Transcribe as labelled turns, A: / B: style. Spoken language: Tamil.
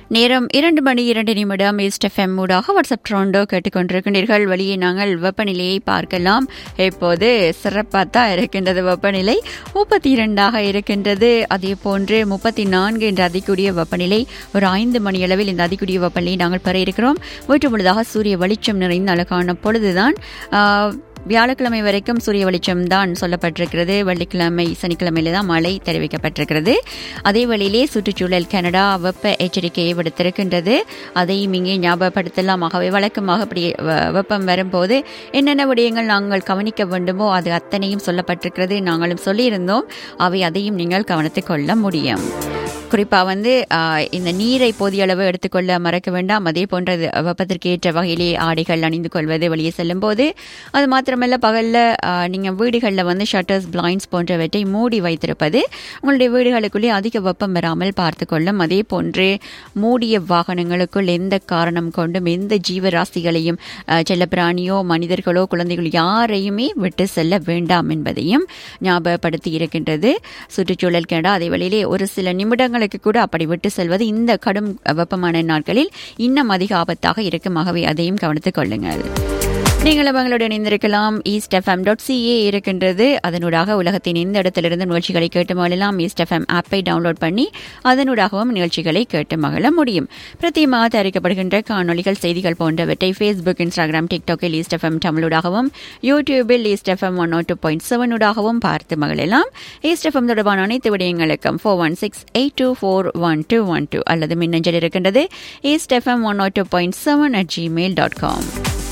A: நேரம் இரண்டு மணி இரண்டு நிமிடம் ஈஸ்ட் எஃப்எம் ஊடாக வாட்ஸ்அப் ட்ரோண்டோ கேட்டுக்கொண்டிருக்கின்றீர்கள் வெளியே நாங்கள் வெப்பநிலையை பார்க்கலாம் இப்போது சிறப்பாக தான் இருக்கின்றது வெப்பநிலை முப்பத்தி இரண்டாக இருக்கின்றது அதே போன்று முப்பத்தி நான்கு என்ற அதிகூடிய வெப்பநிலை ஒரு ஐந்து மணி அளவில் இந்த அதிகூடிய வெப்பநிலையை நாங்கள் பெற இருக்கிறோம் வீட்டு முழுதாக சூரிய வெளிச்சம் நிறைந்த அழகான பொழுதுதான் ஆஹ், வியாழக்கிழமை வரைக்கும் சூரிய வெளிச்சம் தான் சொல்லப்பட்டிருக்கிறது வெள்ளிக்கிழமை சனிக்கிழமையில தான் மழை தெரிவிக்கப்பட்டிருக்கிறது அதே வழியிலே சுற்றுச்சூழல் கனடா வெப்ப எச்சரிக்கையை விடுத்திருக்கின்றது அதையும் இங்கே ஞாபகப்படுத்தலாம் ஆகவே வழக்கமாக அப்படி வ- வெப்பம் வரும்போது என்னென்ன விடயங்கள் நாங்கள் கவனிக்க வேண்டுமோ அது அத்தனையும் சொல்லப்பட்டிருக்கிறது நாங்களும் சொல்லியிருந்தோம் அவை அதையும் நீங்கள் கவனித்துக் கொள்ள முடியும் குறிப்பாக வந்து ஆஹ், இந்த நீரை போதிய அளவு எடுத்துக்கொள்ள மறக்க வேண்டாம் அதே போன்ற இது வெப்பத்திற்கு ஏற்ற வகையிலே ஆடைகள் அணிந்து கொள்வது வெளியே செல்லும் போது அது மாத்திரமல்ல பகலில் நீங்கள் வீடுகளில் வந்து ஷட்டர்ஸ் பிளைண்ட்ஸ் போன்றவற்றை மூடி வைத்திருப்பது உங்களுடைய வீடுகளுக்குள்ளே அதிக வெப்பம் வராமல் பார்த்து கொள்ளும் அதே போன்று மூடிய வாகனங்களுக்குள் எந்த காரணம் கொண்டும் எந்த ஜீவராசிகளையும் ஆஹ், செல்லப்பிராணியோ மனிதர்களோ குழந்தைகளோ யாரையுமே விட்டு செல்ல வேண்டாம் என்பதையும் ஞாபகப்படுத்தி இருக்கின்றது சுற்றுச்சூழல் கேடா அதே வேளையிலே ஒரு சில நிமிடங்களுக்கு கூட அப்படி விட்டு செல்வது இந்த கடும் வெப்பமான நாட்களில் இன்னும் அதிக ஆபத்தாக இருக்கும் ஆகவே அதையும் கவனித்துக் கொள்ளுங்கள் நீங்கள் அவங்களுடன் இணைந்திருக்கலாம் ஈஸ்ட் எஃப்எம் டாட் சிஏ இருக்கின்றது அதனூடாக உலகத்தின் எந்த இடத்திலிருந்து நிகழ்ச்சிகளை கேட்டு மகிழலாம் ஈஸ்ட் எஃப்எம் ஆப்பை டவுன்லோட் பண்ணி அதனூடாகவும் நிகழ்ச்சிகளை கேட்டு மகிழ முடியும் பிரத்தியமாக தயாரிக்கப்படுகின்ற காணொளிகள் செய்திகள் போன்றவற்றை ஃபேஸ்புக் இன்ஸ்டாகிராம் டிக்டாக்கில் ஈஸ்ட் எஃப்எம் தமிழூடாகவும் யூடியூபில் East FM one two point செவனூடாகவும் பார்த்து மகிழலாம் ஈஸ்ட் எஃப்எம் தொடர்பான அனைத்து விடயங்களுக்கும் four one six eight two four one two one two அல்லது மின்னஞ்சல் இருக்கின்றது East FM one two point seven at Gmail dot com